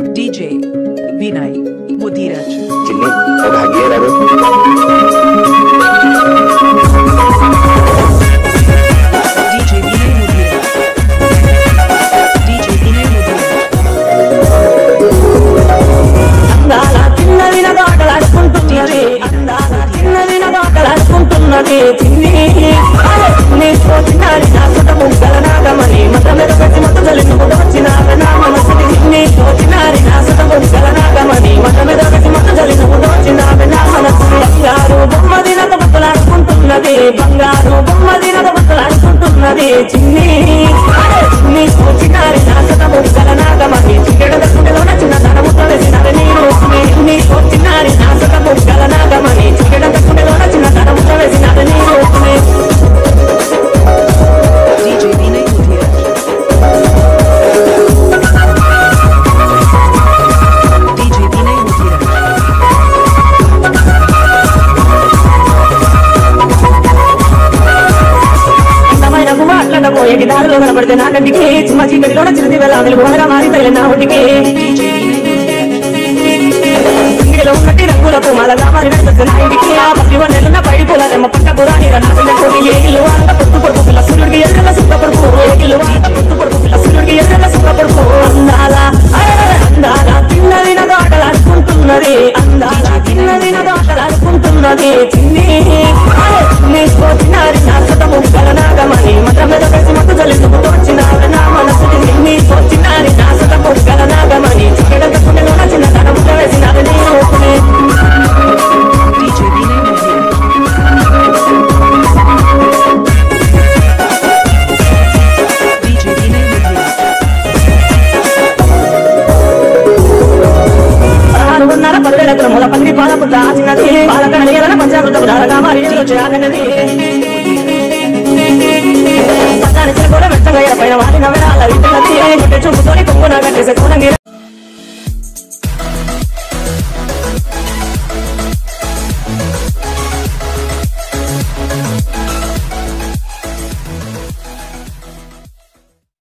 DJ Vinay Mudiraj. చిన్ని ఒక హగ్గే రాదు DJ Vinay Mudiraj. DJ Vinay Mudiraj. అందాల చిన్నదిన బాటలాడుకుంటున్నది అందాల చిన్నదిన బాటలాడుకుంటున్నది చిన్ని నీతో చిన్నారి నా సుత ముగ్గల నాగమని మత మీద పెట్టి మత జలిని కూడా వచ్చిన నా మనసుని నీతో చిన్నారి నా సుత ముగ్గల నాగమని మత మీద పెట్టి మత జలిని కూడా వచ్చిన నా మనసుని బంగారు బొమ్మ దినక బతులాడుకుంటున్నది బంగారు బొమ్మ దినక బతులాడుకుంటున్నది చిన్ని నీతో చిన్నారి నా సుత ముగ్గల నాగమని చికెడ దక్కుడులోన చిన్న తనముతో వేసినది నీరు నీతో చిన్నారి నా సుత ముగ్గల నాగమని చికెడ దక్కుడులోన చిన్న తనముతో వేసినది నీరు DJ Vinay Mudiraj. DJ Vinay Mudiraj. అందమైన మాట్లాడబోయేటి దారిలో కనబడితే నా కంటికి చిమ్మ చీకటిలోన చిన్నది వేళ వెలుగుగా మారి తగిలిన నా ఒంటికి DJ Vinay Mudiraj. ఇంటిలో ఉన్నట్టి రంగులకు మలగా మరి వెళ్తుంది నా ఇంటికి ఆ పది వన్నెలున్న పైడి పూలనేమో పట్ట పురాణి నా పిల్ల కోటి ఏగిలు అంత పొత్తు పొడుపు పిల్ల సూర్యుడికి ఎర్రల సుక్క పడుపు ఏగిలు అంత పొత్తు పొడుపు పిల్ల సూర్యుడికి ఎర్రల సుక్క పడుపు అందాల అరే అందాల చిన్నదిన దాటలాడుకుంటున్నది అందాల చిన్నదిన దాటలాడుకుంటున్నది చిన్ని అరే నీకో చిన్నారి శాశ్వత ముక్కల నాగమని మత మీద కలిసి మత జలిసుకు తోచిన నా మనసుని నీకో చిన్నారి శాశ్వత ముక్కల నాగమని చికెడ కుండలోన చిన్న తన ముక్క వేసిన నేను DJ Vinay Mudiraj. DJ Vinay Mudiraj. ఆరుగున్నర పదివేల క్రమల పంది పాలపు దాచినది పాలక నియలన పంచామృత ఉదారగా మరి చేయాలన్నది పట్టానికి కూడా మెచ్చగా పైన వాడిన వేళ వింటున్నది చూపుతోని కొంగున కట్టేసే కోనంగి